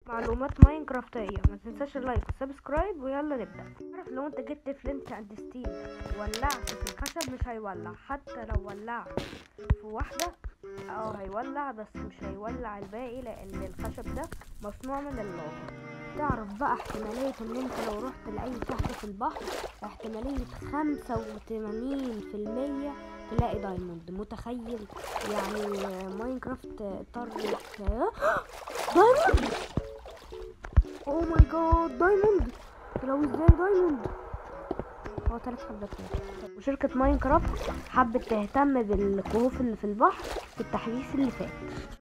معلومات ماينكرافتية ما تنساش اللايك والسبسكرايب ويلا نبدأ عارف لو انت جبت فلنت عند ستيل ولعت في الخشب مش هيولع حتى لو ولعت في واحدة اه هيولع بس مش هيولع الباقي لان الخشب ده مصنوع من اللافا تعرف بقى احتمالية ان انت لو رحت لأي شحن في البحر احتمالية خمسة وتمانين في المية تلاقي دايموند متخيل يعني ماينكرافت اضطرت دايموند اوه ماي جاد دايموند لو ازاي دايموند هو تلات حبات كده. وشركة ماينكرافت حبت تهتم بالكهوف اللي في البحر في التحديث اللي فات